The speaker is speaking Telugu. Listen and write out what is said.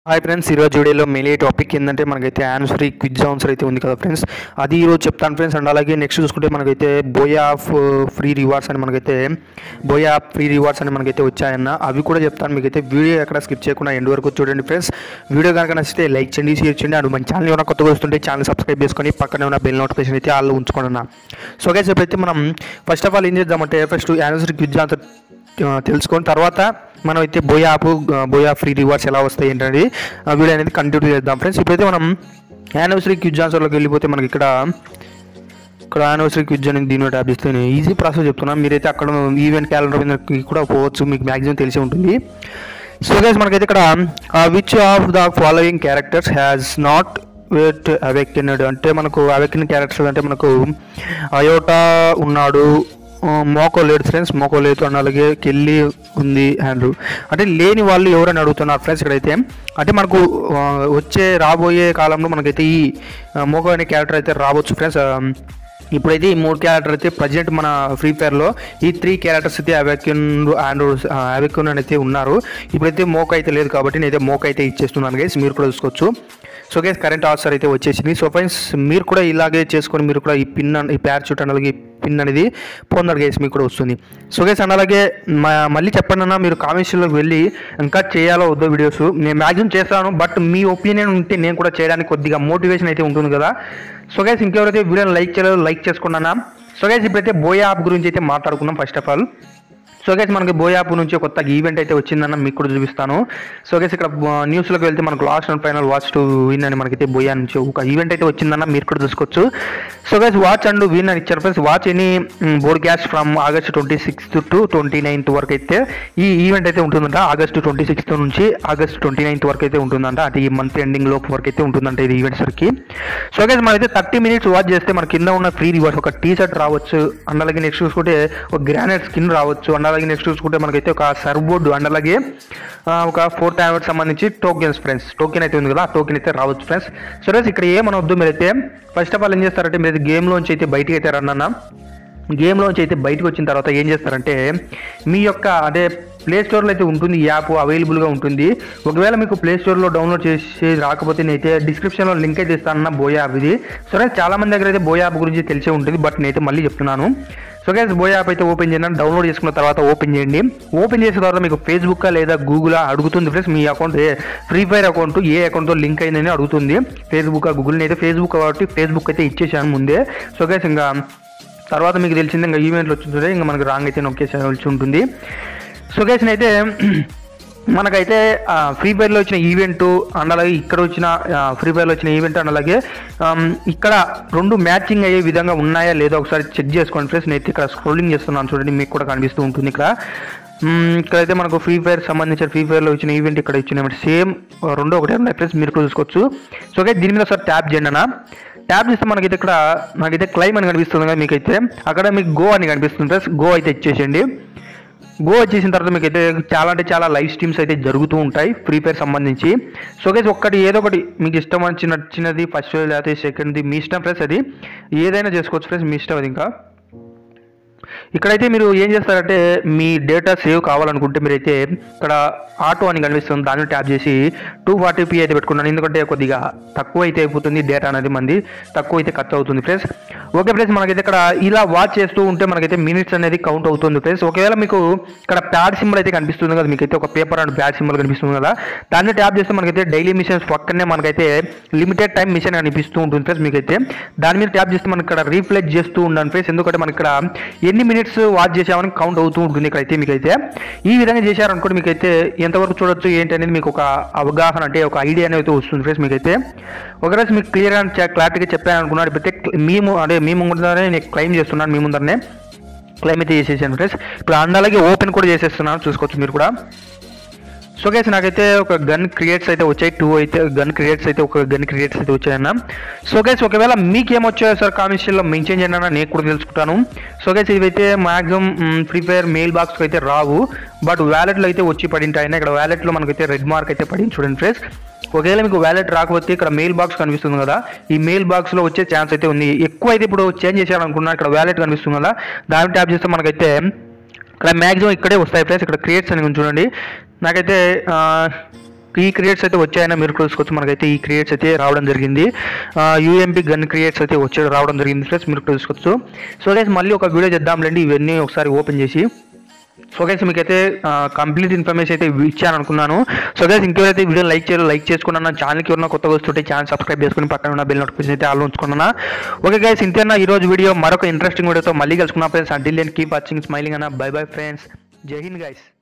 హాయ్ ఫ్రెండ్స్ ఈరోజు వీడియోలో మెయిన్ టాపిక్ ఏంటంటే మనకైతే ఆన్సర్ క్విజ్ ఆన్సర్ అయితే ఉంది కదా ఫ్రెండ్స్ అది ఈరోజు చెప్తాను ఫ్రెండ్స్ అండ్ అలాగే నెక్స్ట్ చూసుకుంటే మనకైతే బోయా ఆఫ్ ఫ్రీ రివార్డ్స్ అని మనకైతే బోయా ఫ్రీ రివార్డ్స్ అని మనకైతే వచ్చాయన్న అవి కూడా చెప్తాను మీకైతే వీడియో ఎక్కడ స్కిప్ చేయకుండా ఎండ్ వరకు చూడండి ఫ్రెండ్స్ వీడియో కనుక నచ్చితే లైక్ చేయండి షేర్ చేయండి అండ్ మన ఛానల్ ఏమైనా కొత్తగా వస్తుంటే ఛానల్ సబ్స్క్రైబ్ చేసుకొని పక్కనే ఉన్న బెల్ నోటిఫికేషన్ అయితే ఆల్లో ఉంచుకోండి అన్న సో గైస్ అయితే మనం ఫస్ట్ ఆఫ్ ఆల్ ఏం చేద్దామంటే ఫస్ట్ యానివర్సరీ క్విజ్ ఆన్సర్ ఆ, తెలుసుకొని తర్వాత మనం అయితే Booyah app Booyah free rewards ఎలా వస్తాయి ఏంటనేది ఆ వీడియో అనేది కంటిన్యూ చేద్దాం ఫ్రెండ్స్ ఇప్పుడైతే మనం యానివర్సరీ క్విజ్ ఆన్సర్లోకి వెళ్ళిపోతే మనకి ఇక్కడ ఇక్కడ యానివర్సరీ క్విజ్ అనేది దీని ట్యాబ్ ఇస్తే నేను ఈజీ ప్రాసెస్ చెప్తున్నాను మీరైతే అక్కడ ఈవెంట్ క్యాలెండర్ మీద కూడా పోవచ్చు మీకు మ్యాక్సిమం తెలిసి ఉంటుంది సో గైస్ మనకైతే ఇక్కడ which of the following characters has not yet awakened అంటే మనకు అవెక్టిన్ క్యారెక్టర్స్ అంటే మనకు అయోటా ఉన్నాడు ఆ, మోకో లేడు ఫ్రెండ్స్ మోకో లేదు అండ్ అలాగే కెళ్ళి ఉంది హ్యాండ్రు అంటే లేని వాళ్ళు ఎవరని అడుగుతున్నారు ఫ్రెండ్స్ ఇక్కడైతే అంటే మనకు ఆ, వచ్చే రాబోయే కాలంలో మనకైతే ఈ ఆ, మోకో అనే క్యారెక్టర్ అయితే రావచ్చు ఫ్రెండ్స్ ఇప్పుడైతే ఈ మూడు క్యారెక్టర్ అయితే ప్రజెంట్ మన ఫ్రీ ఫైర్లో ఈ త్రీ క్యారెక్టర్స్ అయితే అవెక్యూన్ అండ్ అవెక్యూన్ అయితే ఉన్నారు ఇప్పుడైతే మోక అయితే లేదు కాబట్టి నేనైతే మోక అయితే ఇచ్చేస్తున్నాను గైస్ మీరు కూడా చూసుకోవచ్చు సో గైస్ కరెంట్ ఆన్సర్ అయితే వచ్చేసింది సో ఫ్రెండ్స్ మీరు కూడా ఇలాగే చేసుకొని మీరు కూడా ఈ పిన్ అన్- ఈ ప్యారచూట్ అని అలాగే ఈ పిన్ అనేది పొందరు గైస్ మీకు కూడా వస్తుంది సో గైస్ అండ్ అలాగే మ- మళ్ళీ చెప్పండి అన్న మీరు కామెంట్స్లోకి వెళ్ళి ఇంకా చేయాలో వద్దో వీడియోస్ నేను మ్యాక్సిమం చేస్తాను బట్ మీ ఒపీనియన్ ఉంటే నేను కూడా చేయడానికి కొద్దిగా మోటివేషన్ అయితే ఉంటుంది కదా సో గైస్ ఇంకెవరైతే వీడియోని లైక్ చేయలేదో లైక్ చేసుకున్నానా సో గైస్ ఇప్పుడైతే బోయా యాప్ గురించి అయితే మాట్లాడుకున్నాం first of all so guys మనకి బోయా యాప్ నుంచి కొత్త ఈవెంట్ అయితే వచ్చిందన్న మీకు కూడా చూపిస్తాను సో గైస్ ఇక్కడ ఆ, న్యూస్లోకి వెళ్తే మనకు last and final watch to win అని మనకైతే బోయా నుంచి ఒక ఈవెంట్ అయితే వచ్చిందన్న మీరు కూడా చూసుకోవచ్చు so guys watch and win అని ఇచ్చారు friends watch any broadcast from August twenty sixth to twenty ninth వరకు అయితే ఈ ఈవెంట్ అయితే ఉంటుందంట ఆగస్ట్ ట్వంటీ సిక్స్త్ నుంచి ఆగస్ట్ ట్వంటీ నైన్త్ వరకు అయితే ఉంటుందంట అంటే ఈ మంత్ ఎండింగ్ లోపు వరకు అయితే ఉంటుందంట ఇది ఈవెంట్స్ వరకు సో గైస్ మనమైతే థర్టీ మినిట్స్ వాచ్ చేస్తే మన కింద ఉన్న ఫ్రీ రివార్డ్స్ ఒక టీ షర్ట్ రావచ్చు అండ్ అలాగే నెక్స్ట్ చూసుకుంటే ఒక గ్రానైట్ స్కిన్ రావచ్చు అండ్ అలాగే నెక్స్ట్ చూసుకుంటే మనకైతే ఒక సర్వ్ బోర్డు అండ్ అలాగే ఆ, ఒక ఫోర్త్ యావర్డ్ సంబంధించి టోకెన్స్ ఫ్రెండ్స్ టోకెన్ అయితే ఉంది కదా ఆ టోకెన్ అయితే రావచ్చు ఫ్రెండ్స్ సో ఫ్రెండ్స్ ఇక్కడ ఏమనొద్దు మీరైతే ఫస్ట్ ఆఫ్ ఆల్ ఏం చేస్తారంటే మీరు గేమ్లోంచి అయితే బయటికి అయితే రన్ గేమ్లోంచి అయితే బయటకు వచ్చిన తర్వాత ఏం చేస్తారంటే మీ యొక్క అదే ప్లే స్టోర్లో అయితే ఉంటుంది ఈ యాప్ అవైలబుల్గా ఉంటుంది ఒకవేళ మీకు ప్లే స్టోర్లో డౌన్లోడ్ చేసి రాకపోతే నేనైతే డిస్క్రిప్షన్లో లింక్ అయితే ఇస్తానన్న బోయా యాప్ ఇది సరే చాలా మంది దగ్గర అయితే బోయా యాప్ గురించి తెలిసే ఉంటుంది బట్ నేనైతే మళ్ళీ చెప్తున్నాను సో గైస్ బోయా యాప్ అయితే ఓపెన్ చేయండి డౌన్లోడ్ చేసుకున్న తర్వాత ఓపెన్ చేయండి ఓపెన్ చేసిన తర్వాత మీకు ఫేస్బుక్ లేదా గూగుల్ అడుగుతుంది ఫ్రెండ్స్ మీ అకౌంట్ ఫ్రీ ఫైర్ అకౌంట్ ఏ అకౌంట్తో లింక్ అయిందని అడుగుతుంది ఫేస్బుక్ గూగుల్ అయితే ఫేస్బుక్ కాబట్టి ఫేస్బుక్ అయితే ఇచ్చేసాను ముందే సో గైస్ ఇంకా తర్వాత మీకు తెలిసింది ఇంకా ఈవెంట్లు వచ్చింటే ఇంకా మనకి రాంగ్ అయితే నొక్కేసాల్సి ఉంటుంది సో గైస్ అయితే మనకైతే ఫ్రీ ఫైర్లో వచ్చిన ఈవెంట్ అండ్ అలాగే ఇక్కడ వచ్చిన ఫ్రీ ఫైర్లో వచ్చిన ఈవెంట్ అండ్ అలాగే ఆమ్, ఇక్కడ రెండు మ్యాచింగ్ అయ్యే విధంగా ఉన్నాయా లేదో ఒకసారి చెక్ చేసుకోండి ఫ్రెండ్స్ నేను ఇక్కడ స్క్రోలింగ్ చేస్తున్నాను చూడండి మీకు కూడా కనిపిస్తూ ఉంటుంది ఇక్కడ మ్మ్, ఇక్కడైతే మనకు ఫ్రీ ఫైర్ సంబంధించిన ఫ్రీ ఫైర్లో వచ్చిన ఈవెంట్ ఇక్కడ ఇచ్చిన ఈవెంట్ సేమ్ రెండు ఒకటే ఉన్నాయి ఫ్రెండ్స్ మీరు కూడా చూసుకోవచ్చు సో ఓకే దీని మీద ఒకసారి ట్యాప్ చేయండి అన్న ట్యాప్ చేస్తే మనకైతే ఇక్కడ నాకైతే క్లైమ్ అని కనిపిస్తుంది కదా మీకైతే అక్కడ మీకు గో అని కనిపిస్తుంది ఫ్రెండ్స్ గో అయితే ఇచ్చేసేయండి గో వచ్చేసిన తర్వాత మీకు అయితే చాలా అంటే చాలా లైవ్ స్ట్రీమ్స్ అయితే జరుగుతూ ఉంటాయి ఫ్రీ ఫైర్ సంబంధించి సో గైస్ ఒక్కటి ఏదో ఒకటి మీకు ఇష్టం వచ్చి నచ్చినది ఫస్ట్ లేకపోతే సెకండ్ది మీ ఇష్టం ఫ్రెండ్స్ అది ఏదైనా చేసుకోవచ్చు ఫ్రెండ్స్ మీ ఇష్టం అది ఇంకా ఇక్కడైతే మీరు ఏం చేస్తారంటే మీ డేటా సేవ్ కావాలనుకుంటే మీరైతే ఇక్కడ ఆటో అని కనిపిస్తుంది దాన్ని ట్యాప్ చేసి టూ ఫార్టీ పీ అయితే పెట్టుకున్నాను ఎందుకంటే కొద్దిగా తక్కువ అయితే అయిపోతుంది డేటా అనేది మంది తక్కువ అయితే ఖర్చు అవుతుంది ఫ్రెండ్స్ ఓకే ఫ్రెండ్స్ మనకైతే ఇక్కడ ఇలా వాచ్ చేస్తూ ఉంటే మనకైతే మినిట్స్ అనేది కౌంట్ అవుతుంది ఫ్రెండ్స్ ఒకవేళ మీకు ఇక్కడ ప్యాడ్ సింబల్ అయితే కనిపిస్తుంది కదా మీకైతే ఒక పేపర్ అండ్ ప్యాడ్ సింబల్ కనిపిస్తుంది కదా దాన్ని ట్యాప్ చేస్తే మనకైతే డైలీ మిషన్స్ పక్కనే మనకైతే లిమిటెడ్ టైం మిషన్ కనిపిస్తూ ఉంటుంది ఫ్రెండ్స్ మీకైతే దాని మీద ట్యాప్ చేస్తే మనకి ఇక్కడ రీఫ్లెక్ట్ చేస్తూ ఉండండి ఫ్రెండ్స్ ఎందుకంటే మనకి ఇక్కడ ఎన్ని మినిట్స్ వాచ్ చేసామని కౌంట్ అవుతూ ఉంటుంది ఇక్కడైతే మీకైతే ఈ విధంగా చేశారనుకోండి మీకైతే ఎంతవరకు చూడొచ్చు ఏంటి అనేది మీకు ఒక అవగాహన అంటే ఒక ఐడియా అనేది వస్తుంది ఫ్రెండ్స్ మీకైతే ఒకరోజు మీకు క్లియర్గా క్లారిటీగా చెప్పాను అనుకున్నాను ఇప్పుడైతే మేము అంటే మీ ముందరనే నేను క్లైమ్ చేస్తున్నాను మీ ముందరనే క్లైమ్ అయితే చేసేసాను ఫ్రెండ్స్ ఇప్పుడు అండ్ అలాగే ఓపెన్ కూడా చేసేస్తున్నాను చూసుకోవచ్చు మీరు కూడా సో గైస్ నాకైతే ఒక గన్ క్రియేట్స్ అయితే వచ్చాయి టూ అయితే గన్ క్రియేట్స్ అయితే ఒక గన్ క్రియేట్స్ అయితే వచ్చాయన్న సో గైస్ ఒకవేళ మీకు ఏమొచ్చాయో సార్ కామెంట్స్లో మెన్షన్ చేయండి అన్న నేను కూడా తెలుసుకుంటాను సో గైస్ ఇవైతే మాక్సిమం ఫ్రీ ఫైర్ మెయిల్ బాక్స్కి అయితే రావు బట్ వ్యాలెట్లో అయితే వచ్చి పడింటాయి ఇక్కడ వ్యాలెట్లో మనకైతే రెడ్ మార్క్ అయితే పడింది చూడండి ఫ్రెండ్స్ ఒకవేళ మీకు వ్యాలెట్ రాకపోతే ఇక్కడ మెయిల్ బాక్స్ కనిపిస్తుంది కదా ఈ మెయిల్ బాక్స్లో వచ్చే ఛాన్స్ అయితే ఉంది ఎక్కువ అయితే ఇప్పుడు చేంజ్ చేశారనుకున్నా ఇక్కడ వ్యాలెట్ కనిపిస్తుంది కదా దాన్ని ట్యాప్ చేస్తే మనకైతే ఇక్కడ మ్యాక్సిమం ఇక్కడే వస్తాయి ఫ్రెండ్స్ ఇక్కడ క్రియేట్స్ అని ఉంది చూడండి నాకైతే ఆ, ఈ క్రియేట్స్ అయితే వచ్చాయని మీరు చూసుకోవచ్చు మనకైతే ఈ క్రియేట్స్ అయితే రావడం జరిగింది యూఎంపీ గన్ క్రియేట్స్ అయితే వచ్చే రావడం జరిగింది ఫ్రెండ్స్ మీరు చూసుకోవచ్చు సో గైస్ మళ్ళీ ఒక వీడియో చేద్దాంలేండి ఇవన్నీ ఒకసారి ఓపెన్ చేసి సో గైస్ మీకైతే కంప్లీట్ ఇన్ఫర్మేషన్ అయితే ఇచ్చాను అనుకున్నాను సో గైస్ ఇంకెవరైతే వీడియో లైక్ చేయాలి లైక్ చేసుకున్నా నా ఛానల్కి ఎవరైనా కొత్తగా వస్తుంటే ఛానల్ సబ్స్క్రైబ్ చేసుకుని పక్కన ఉన్న బెల్ నోటిఫికేషన్ అయితే ఆల్ ఉంచుకున్నా ఓకే గైస్ ఇంతేనా ఈ రోజు వీడియో మరొక ఇంట్రెస్టింగ్ వీడియోతో మళ్ళీ కలుసుకున్నా friends until then keep watching smiling అన్న బై బై ఫ్రెండ్స్ జై హింద్ గైస్